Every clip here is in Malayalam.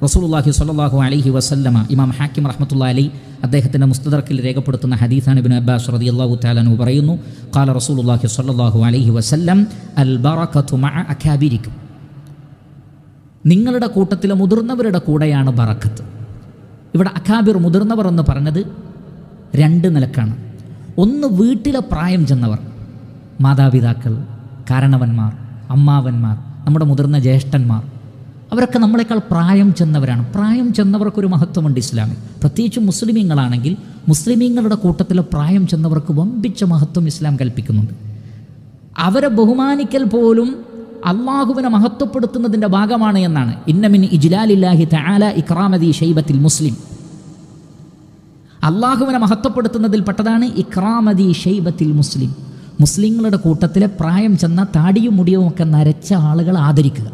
റസൂലുള്ളാഹി സ്വല്ലല്ലാഹു അലൈഹി വസല്ലമ ഇമാം ഹാക്കിം റഹ്മത്തുള്ള അലി അദ്ദേഹത്തിൻ്റെ മുസ്തദർക്കിൽ രേഖപ്പെടുത്തുന്ന ഹദീസാണ് ഇബ്നു അബ്ബാസ് റളിയല്ലാഹു തആല അൻഹു പറയുന്നു ഖാല റസൂലുള്ളാഹി സ്വല്ലല്ലാഹു അലൈഹി വസല്ലം അൽ ബറകത്തു മഅ അകാബിരിക്കും നിങ്ങളുടെ കൂട്ടത്തിലെ മുതിർന്നവരുടെ കൂടെയാണ് ബറക്കത്ത് ഇവിടെ അഖാബിർ മുതിർന്നവർ എന്ന് പറഞ്ഞത് രണ്ട് നിലക്കാണ് ഒന്ന് വീട്ടിലെ പ്രായം ചെന്നവർ മാതാപിതാക്കൾ കാരണവന്മാർ അമ്മാവന്മാർ നമ്മുടെ മുതിർന്ന ജ്യേഷ്ഠന്മാർ അവരൊക്കെ നമ്മളെക്കാൾ പ്രായം ചെന്നവരാണ് പ്രായം ചെന്നവർക്കൊരു മഹത്വമുണ്ട് ഇസ്ലാമിൽ പ്രത്യേകിച്ച് മുസ്ലിമീങ്ങളാണെങ്കിൽ മുസ്ലിമീങ്ങളുടെ കൂട്ടത്തിലെ പ്രായം ചെന്നവർക്ക് വമ്പിച്ച മഹത്വം ഇസ്ലാം കൽപ്പിക്കുന്നുണ്ട് അവരെ ബഹുമാനിക്കൽ പോലും അള്ളാഹുവിനെ മഹത്വപ്പെടുത്തുന്നതിൻ്റെ ഭാഗമാണ് എന്നാണ് ഇന്നമിൻ ഇജ്ലാലില്ലാഹി തആല ഇക്രാമതി ഷൈബത്തിൽ മുസ്ലിം അള്ളാഹുവിനെ മഹത്വപ്പെടുത്തുന്നതിൽ പെട്ടതാണ് ഇക്രാമതി ഷൈബത്തിൽ മുസ്ലിം മുസ്ലിങ്ങളുടെ കൂട്ടത്തിലെ പ്രായം ചെന്ന താടിയും മുടിയും ഒക്കെ നരച്ച ആളുകൾ ആദരിക്കുക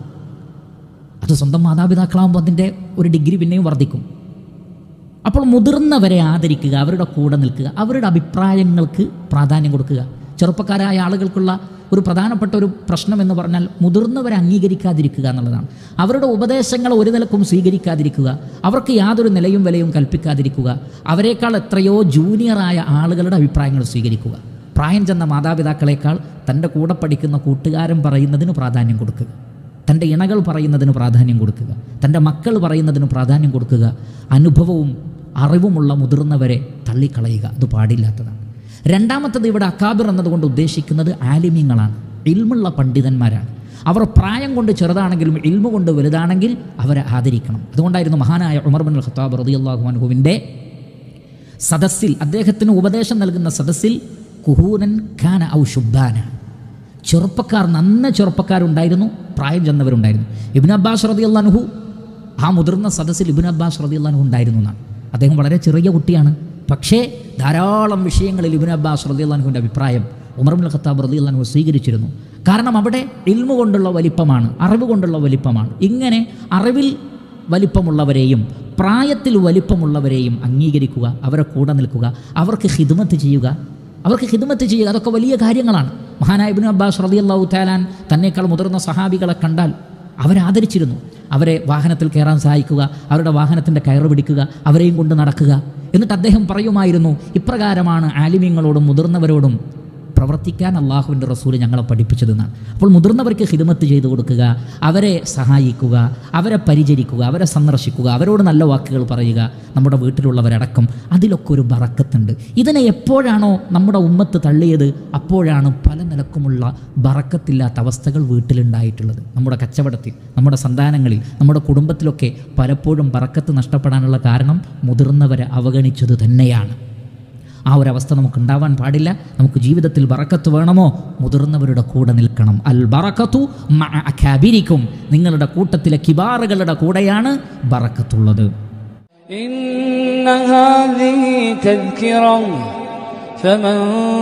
അത് സ്വന്തം മാതാപിതാക്കളാകുമ്പോൾ അതിൻ്റെ ഒരു ഡിഗ്രി പിന്നെയും വർദ്ധിക്കും അപ്പോൾ മുതിർന്നവരെ ആദരിക്കുക അവരുടെ കൂടെ നിൽക്കുക അവരുടെ അഭിപ്രായങ്ങൾക്ക് പ്രാധാന്യം കൊടുക്കുക ചെറുപ്പക്കാരായ ആളുകൾക്കുള്ള ഒരു പ്രധാനപ്പെട്ട ഒരു പ്രശ്നം എന്ന് പറഞ്ഞാൽ മുതിർന്നവരെ അംഗീകരിക്കാതിരിക്കുക എന്നുള്ളതാണ് അവരുടെ ഉപദേശങ്ങൾ ഒരു നിലക്കും സ്വീകരിക്കാതിരിക്കുക അവർക്ക് യാതൊരു നിലയും വിലയും കൽപ്പിക്കാതിരിക്കുക അവരെക്കാൾ എത്രയോ ജൂനിയറായ ആളുകളുടെ അഭിപ്രായങ്ങൾ സ്വീകരിക്കുക പ്രായം ചെന്ന മാതാപിതാക്കളെക്കാൾ തൻ്റെ കൂടെ പഠിക്കുന്ന കൂട്ടുകാരൻ പറയുന്നതിന് പ്രാധാന്യം കൊടുക്കുക തൻ്റെ ഇണകൾ പറയുന്നതിന് പ്രാധാന്യം കൊടുക്കുക തൻ്റെ മക്കൾ പറയുന്നതിന് പ്രാധാന്യം കൊടുക്കുക അനുഭവവും അറിവുമുള്ള മുതിർന്നവരെ തള്ളിക്കളയുക അത് പാടില്ലാത്തതാണ് രണ്ടാമത്തത് ഇവിടെ അക്കാബിർ എന്നതുകൊണ്ട് ഉദ്ദേശിക്കുന്നത് ആലിമ്യങ്ങളാണ് ഇൽമുള്ള പണ്ഡിതന്മാരാണ് അവർ പ്രായം കൊണ്ട് ചെറുതാണെങ്കിലും ഇൽമു കൊണ്ട് വലുതാണെങ്കിൽ അവരെ ആദരിക്കണം അതുകൊണ്ടായിരുന്നു മഹാനായ ഉമർ ബിൻ ഖത്താബ് റളിയല്ലാഹു അൻഹുവിൻ്റെ സദസ്സിൽ അദ്ദേഹത്തിന് ഉപദേശം നൽകുന്ന സദസ്സിൽ കുഹൂനൻ ഖാന ഔ ഷുബാന ചെറുപ്പക്കാർ നന്ന ചെറുപ്പക്കാരുണ്ടായിരുന്നു പ്രായം ചെന്നവരുണ്ടായിരുന്നു ഇബിൻ അബ്ബാസ് റതി അള്ളാനുഹു ആ മുതിർന്ന സദസ്സിൽ ഇബിൻ അബ്ബാസ് റതി അള്ളാനുഹു ഉണ്ടായിരുന്നു എന്നാണ് അദ്ദേഹം വളരെ ചെറിയ കുട്ടിയാണ് പക്ഷേ ധാരാളം വിഷയങ്ങളിൽ ഇബിൻ അബ്ബാസ് റതി അള്ളാനുഹുവിൻ്റെ അഭിപ്രായം ഉമർ ബിൻ ഖത്താബ് റതി അള്ളാനുഹു സ്വീകരിച്ചിരുന്നു കാരണം അവിടെ ഇൽമു കൊണ്ടുള്ള വലിപ്പമാണ് അറിവ് കൊണ്ടുള്ള വലിപ്പമാണ് ഇങ്ങനെ അറിവിൽ വലിപ്പമുള്ളവരെയും പ്രായത്തിൽ വലിപ്പമുള്ളവരെയും അംഗീകരിക്കുക അവരെ കൂടെ നിൽക്കുക അവർക്ക് ഹിദ്മത്ത് ചെയ്യുക അവർക്ക് ഹിദ്മത്ത് ചെയ്യുക അതൊക്കെ വലിയ കാര്യങ്ങളാണ് മഹാനായ ഇബ്നു അബ്ബാസ് റളിയല്ലാഹു തആലാൻ തന്നേക്കാൾ മുതിർന്ന സഹാബികളെ കണ്ടാൽ അവരെ ആദരിച്ചിരുന്നു അവരെ വാഹനത്തിൽ കയറാൻ സഹായിക്കുക അവരുടെ വാഹനത്തിൻ്റെ കയറ് പിടിക്കുക അവരെയും കൊണ്ട് നടക്കുക എന്നിട്ട് അദ്ദേഹം പറയുമായിരുന്നു ഇപ്രകാരമാണ് ആലിമ്യങ്ങളോടും മുതിർന്നവരോടും പ്രവർത്തിക്കാൻ അള്ളാഹുവിൻ്റെ റസൂൽ ഞങ്ങളെ പഠിപ്പിച്ചതെന്നാണ് അപ്പോൾ മുതിർന്നവർക്ക് ഹിദമത്ത് ചെയ്തു കൊടുക്കുക അവരെ സഹായിക്കുക അവരെ പരിചരിക്കുക അവരെ സന്ദർശിക്കുക അവരോട് നല്ല വാക്കുകൾ പറയുക നമ്മുടെ വീട്ടിലുള്ളവരടക്കം അതിലൊക്കെ ഒരു ബറക്കത്തുണ്ട് ഇതിനെ എപ്പോഴാണോ നമ്മുടെ ഉമ്മത്ത് തള്ളിയത് അപ്പോഴാണ് പല നിലക്കുമുള്ള ബറക്കത്തില്ലാത്ത അവസ്ഥകൾ വീട്ടിലുണ്ടായിട്ടുള്ളത് നമ്മുടെ കച്ചവടത്തിൽ നമ്മുടെ സന്താനങ്ങളിൽ നമ്മുടെ കുടുംബത്തിലൊക്കെ പലപ്പോഴും ബറക്കത്ത് നഷ്ടപ്പെടാനുള്ള കാരണം മുതിർന്നവരെ അവഗണിച്ചത് തന്നെയാണ് ആ ഒരു അവസ്ഥ നമുക്ക് ഉണ്ടാവാൻ പാടില്ല നമുക്ക് ജീവിതത്തിൽ ബറക്കത്ത് വേണമോ മുതിർന്നവരുടെ കൂടെ നിൽക്കണം അൽ ബറക്കത്തു അഖാബിരിക്കും നിങ്ങളുടെ കൂട്ടത്തിലെ കിബാറുകളുടെ കൂടെയാണ് ബറക്കത്തുള്ളത് إن هذه تذكرة فمن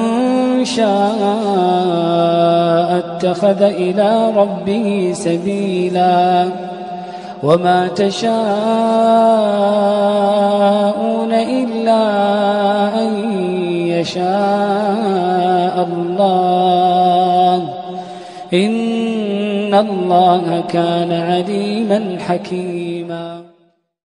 شاء اتخذ إلى ربه سبيلا وما تشاءون إلا أن يشاء الله إن الله كان عليما حكيما